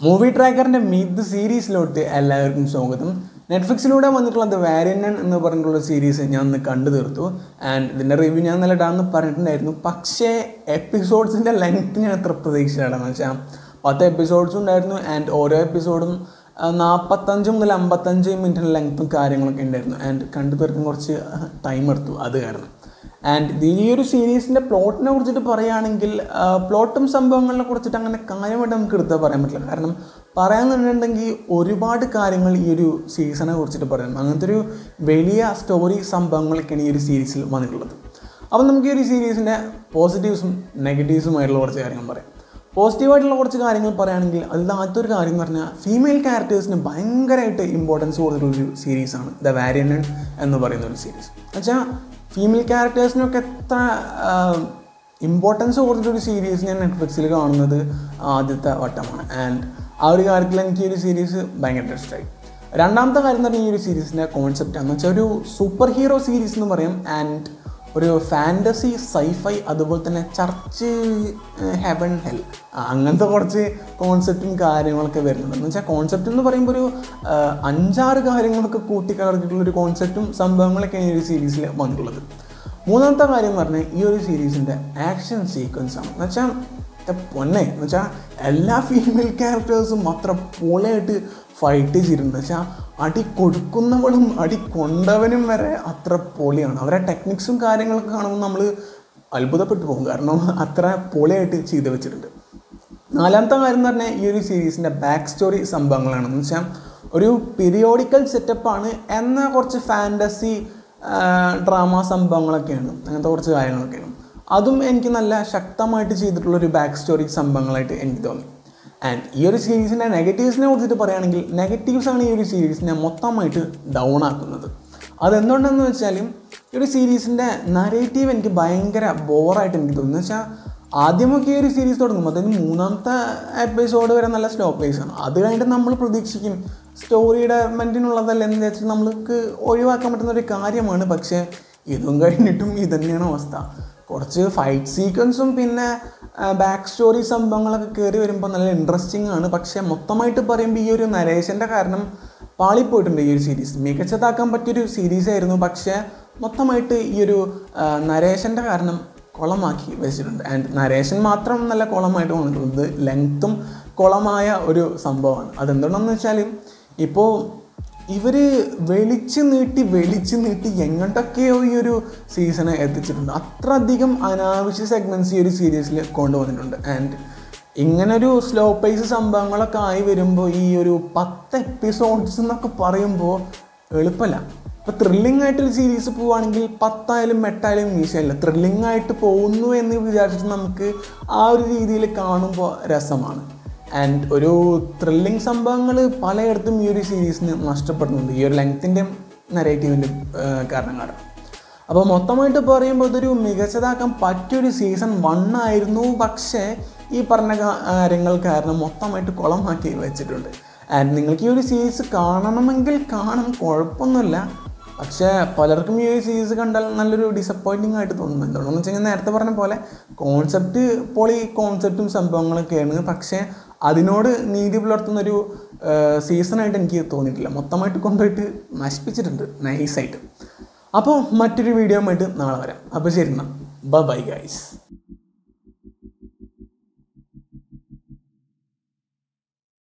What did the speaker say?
movie ട്രാക്കറിൻ്റെ meet സീരീസിലോട്ട് എല്ലാവർക്കും സ്വാഗതം നെറ്റ്ഫ്ലിക്സിലൂടെ വന്നിട്ടുള്ള ദ വാരിയനൻ എന്ന് പറഞ്ഞിട്ടുള്ള സീരീസ് ഞാൻ ഒന്ന് കണ്ടു തീർത്തു ആൻഡ് ഇതിൻ്റെ റിവ്യൂ ഞാൻ നല്ല ഇടാമെന്ന് പറഞ്ഞിട്ടുണ്ടായിരുന്നു പക്ഷേ എപ്പിസോഡ്സിൻ്റെ ലെങ്ത് ഞാൻ എത്ര പ്രതീക്ഷിച്ചിട്ടാണെന്ന് വെച്ചാൽ പത്ത് എപ്പിസോഡ്സും ഉണ്ടായിരുന്നു ആൻഡ് ഓരോ എപ്പിസോഡും നാൽപ്പത്തഞ്ച് മുതൽ അമ്പത്തഞ്ച് മിനിറ്റിൻ്റെ ലെങ്ത്തും കാര്യങ്ങളൊക്കെ ഉണ്ടായിരുന്നു ആൻഡ് കണ്ടു തീർക്കാൻ കുറച്ച് ടൈം എടുത്തു അത് കാരണം ആൻഡ് ഈ ഒരു സീരീസിൻ്റെ പ്ലോട്ടിനെ കുറിച്ചിട്ട് പറയുകയാണെങ്കിൽ പ്ലോട്ടും സംഭവങ്ങളെ കുറിച്ചിട്ട് അങ്ങനെ കാര്യമായിട്ട് നമുക്ക് എടുത്താൽ പറയാൻ പറ്റില്ല കാരണം പറയാന്നുണ്ടെങ്കിൽ ഒരുപാട് കാര്യങ്ങൾ ഈ ഒരു സീസണെ കുറിച്ചിട്ട് പറയാം അങ്ങനത്തെ ഒരു വലിയ സ്റ്റോറി സംഭവങ്ങളൊക്കെയാണ് ഈ ഒരു സീരീസിൽ വന്നിട്ടുള്ളത് അപ്പം നമുക്ക് ഈ ഒരു സീരീസിൻ്റെ പോസിറ്റീവ്സും നെഗറ്റീവ്സുമായിട്ടുള്ള കുറച്ച് കാര്യങ്ങൾ പറയാം പോസിറ്റീവായിട്ടുള്ള കുറച്ച് കാര്യങ്ങൾ പറയുകയാണെങ്കിൽ അതിൽ ആദ്യത്തെ ഒരു കാര്യം എന്ന് പറഞ്ഞാൽ ഫീമെയിൽ ക്യാരക്ടേഴ്സിന് ഭയങ്കരമായിട്ട് ഇമ്പോർട്ടൻസ് കൊടുത്തിട്ടുള്ളൊരു സീരീസാണ് ദ വാരിയനൻ എന്ന് പറയുന്ന ഒരു സീരീസ് എന്നുവെച്ചാൽ ഫീമെയിൽ ക്യാരക്ടേഴ്സിനൊക്കെ എത്ര ഇമ്പോർട്ടൻസ് കൊടുത്തിട്ടൊരു സീരീസ് ഞാൻ നെറ്റ്ഫ്ലിക്സിൽ കാണുന്നത് ആദ്യത്തെ വട്ടമാണ് ആൻഡ് ആ ഒരു കാര്യത്തിൽ എനിക്ക് ഈ ഒരു സീരീസ് ഭയങ്കര ഇഷ്ടമായി രണ്ടാമത്തെ കാര്യം എന്ന് പറഞ്ഞാൽ ഈ ഒരു സീരീസിൻ്റെ കോൺസെപ്റ്റ് എന്ന് വെച്ചാൽ ഒരു സൂപ്പർ ഹീറോ സീരീസ് എന്ന് പറയും ആൻഡ് ഒരു ഫാൻറ്റസി സൈഫൈ അതുപോലെ തന്നെ ചർച്ച് ഹെവൻ ഹെൽ അങ്ങനത്തെ കുറച്ച് കോൺസെപ്റ്റും കാര്യങ്ങളൊക്കെ വരുന്നുണ്ട് എന്ന് വെച്ചാൽ കോൺസെപ്റ്റ് എന്ന് പറയുമ്പോൾ ഒരു അഞ്ചാറ് കാര്യങ്ങളൊക്കെ കൂട്ടിക്കലർത്തിയിട്ടുള്ള ഒരു കോൺസെപ്റ്റും സംഭവങ്ങളൊക്കെയാണ് ഈ ഒരു സീരീസിൽ വന്നിട്ടുള്ളത് മൂന്നാമത്തെ കാര്യം എന്ന് പറഞ്ഞാൽ ഈ ഒരു സീരീസിൻ്റെ ആക്ഷൻ സീക്വൻസ് ആണ് എന്ന് വെച്ചാൽ പൊന്നെ എന്ന് വെച്ചാൽ എല്ലാ ഫീമെയിൽ ക്യാരക്ടേഴ്സും അത്ര പൊളയായിട്ട് ഫൈറ്റ് ചെയ്തിട്ടുണ്ട് വെച്ചാൽ അടി കൊടുക്കുന്നവളും അടി കൊണ്ടവനും വരെ അത്ര പൊളിയാണ് അവരെ ടെക്നിക്സും കാര്യങ്ങളൊക്കെ കാണുമ്പോൾ നമ്മൾ അത്ഭുതപ്പെട്ടു പോകും കാരണം അത്ര പൊളിയായിട്ട് ചെയ്ത് വെച്ചിട്ടുണ്ട് നാലാമത്തെ കാര്യം എന്ന് പറഞ്ഞാൽ ഈ ഒരു സീരീസിൻ്റെ ബാക്ക് സ്റ്റോറി സംഭവങ്ങളാണ് എന്ന് വെച്ചാൽ ഒരു പീരിയോഡിക്കൽ സെറ്റപ്പാണ് എന്നാൽ കുറച്ച് ഫാൻറ്റസി ഡ്രാമ സംഭവങ്ങളൊക്കെയാണ് അങ്ങനത്തെ കുറച്ച് കാര്യങ്ങളൊക്കെയാണ് അതും എനിക്ക് നല്ല ശക്തമായിട്ട് ചെയ്തിട്ടുള്ളൊരു ബാക്ക് സ്റ്റോറി സംഭവങ്ങളായിട്ട് എനിക്ക് തോന്നി ആൻഡ് ഈ ഒരു സീരീസിൻ്റെ നെഗറ്റീവ്സിനെ കുറിച്ചിട്ട് പറയുകയാണെങ്കിൽ നെഗറ്റീവ്സ് ആണ് ഈ ഒരു സീരീസിനെ മൊത്തമായിട്ട് ഡൗൺ ആക്കുന്നത് അതെന്തുകൊണ്ടെന്ന് വെച്ചാൽ ഈ ഒരു സീരീസിൻ്റെ നരേറ്റീവ് എനിക്ക് ഭയങ്കര ബോറായിട്ട് എനിക്ക് തോന്നുന്നു വെച്ചാൽ ആദ്യമൊക്കെ ഈ ഒരു സീരീസ് തുടങ്ങും അതായത് മൂന്നാമത്തെ എപ്പിസോഡ് വരെ നല്ല സ്ലോ പേസ് ആണ് അത് കഴിഞ്ഞിട്ട് നമ്മൾ പ്രതീക്ഷിക്കും സ്റ്റോറി ഡെവലപ്മെൻറ്റിനുള്ളതല്ല എന്ന് വെച്ചാൽ നമ്മൾക്ക് ഒഴിവാക്കാൻ പറ്റുന്ന ഒരു കാര്യമാണ് പക്ഷേ ഇതും കഴിഞ്ഞിട്ടും ഇത് തന്നെയാണ് അവസ്ഥ കുറച്ച് ഫൈറ്റ് സീക്വൻസും പിന്നെ ബാക്ക് സ്റ്റോറി സംഭവങ്ങളൊക്കെ കയറി വരുമ്പോൾ നല്ല ഇൻട്രസ്റ്റിംഗ് ആണ് പക്ഷേ മൊത്തമായിട്ട് പറയുമ്പോൾ ഈ ഒരു നരേഷൻ്റെ കാരണം പാളിപ്പോയിട്ടുണ്ട് ഈ ഒരു സീരീസ് മികച്ചതാക്കാൻ പറ്റിയൊരു സീരീസ് ആയിരുന്നു പക്ഷേ മൊത്തമായിട്ട് ഈ ഒരു നരേഷൻ്റെ കാരണം കുളമാക്കി വെച്ചിട്ടുണ്ട് ആൻഡ് നരേഷൻ മാത്രം നല്ല കുളമായിട്ട് വന്നിട്ടുള്ളത് ലെങ്ത്തും കുളമായ ഒരു സംഭവമാണ് അതെന്തുകൊണ്ടെന്ന് വെച്ചാൽ ഇപ്പോൾ ഇവർ വെളിച്ച് നീട്ടി വെളിച്ച് നീട്ടി എങ്ങോട്ടൊക്കെയോ ഈ ഒരു സീസണെ എത്തിച്ചിട്ടുണ്ട് അത്രയധികം അനാവശ്യ സെഗ്മെൻറ്റ്സ് ഈ ഒരു സീരീസിൽ കൊണ്ടുവന്നിട്ടുണ്ട് ആൻഡ് ഇങ്ങനൊരു സ്ലോ പേസ് സംഭവങ്ങളൊക്കെ ആയി വരുമ്പോൾ ഈ ഒരു പത്ത് എപ്പിസോഡ്സ് എന്നൊക്കെ പറയുമ്പോൾ എളുപ്പമല്ല ഇപ്പോൾ ത്രില്ലിംഗ് ആയിട്ടൊരു സീരീസ് പോവുകയാണെങ്കിൽ പത്തായാലും എട്ടായാലും വീശയല്ല ത്രില്ലിംഗ് ആയിട്ട് പോകുന്നു എന്ന് വിചാരിച്ചിട്ട് നമുക്ക് ആ ഒരു രീതിയിൽ കാണുമ്പോൾ രസമാണ് ആൻഡ് ഒരു ത്രില്ലിംഗ് സംഭവങ്ങൾ പലയിടത്തും ഈ ഒരു സീരീസിന് നഷ്ടപ്പെടുന്നുണ്ട് ഈ ഒരു ലെങ്ത്തിൻ്റെയും നരേറ്റീവിൻ്റെയും കാരണം കാരണം അപ്പോൾ മൊത്തമായിട്ട് പറയുമ്പോൾ ഇതൊരു മികച്ചതാക്കാൻ പറ്റിയൊരു സീസൺ വൺ ആയിരുന്നു പക്ഷേ ഈ പറഞ്ഞ കാര്യങ്ങൾ കാരണം മൊത്തമായിട്ട് കുളമാക്കി വെച്ചിട്ടുണ്ട് ആൻഡ് നിങ്ങൾക്ക് ഈ ഒരു സീരീസ് കാണണമെങ്കിൽ കാണും കുഴപ്പമൊന്നുമില്ല പക്ഷേ പലർക്കും ഈ ഒരു സീരീസ് കണ്ടാൽ നല്ലൊരു ഡിസപ്പോയിൻറ്റിംഗ് ആയിട്ട് തോന്നുന്നു എന്തുകൊണ്ടെന്ന് വെച്ച് കഴിഞ്ഞാൽ നേരത്തെ പറഞ്ഞ പോലെ കോൺസെപ്റ്റ് പൊളി കോൺസെപ്റ്റും സംഭവങ്ങളൊക്കെയാണ് പക്ഷേ അതിനോട് നീതി പുലർത്തുന്നൊരു സീസണായിട്ട് എനിക്ക് തോന്നിയിട്ടില്ല മൊത്തമായിട്ട് കൊണ്ടുപോയിട്ട് നശിപ്പിച്ചിട്ടുണ്ട് നൈസായിട്ട് അപ്പോൾ മറ്റൊരു വീഡിയോ ആയിട്ട് നാളെ വരാം അപ്പോൾ ശരി എന്നാൽ ബൈ ഗൈസ്